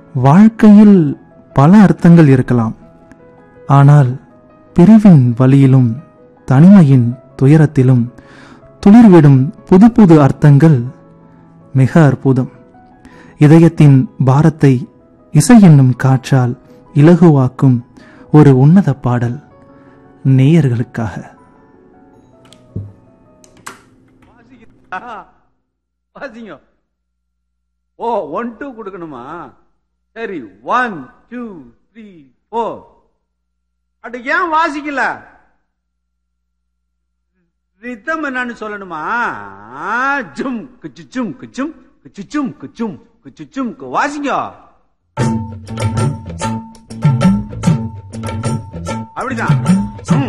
வாழ்க்கையில் பல அர்த்தங்கள் இருக்கலாம் ஆனால் பிரிவின் வழியிலும் தனிமையின் துயரத்திலும் துளிர்விடும் புது புது அர்த்தங்கள் மிக அற்புதம் இதயத்தின் பாரத்தை இசை என்னும் காற்றால் இலகுவாக்கும் ஒரு உன்னத பாடல் நேயர்களுக்காக வாசிங்க ஓ ஒன் டூ கொடுக்கணுமா சரி ஒன் டூ த்ரீ ஃபோர் அட ஏன் வாசிக்கல ரித்தம் என்னன்னு சொல்லணுமா ஆ, ஜும் குச்சுச்சும் குச்சும் குச்சுச்சும் குச்சும் குச்சுச்சும் கு- வாசிங்க அப்படிதான் ம்.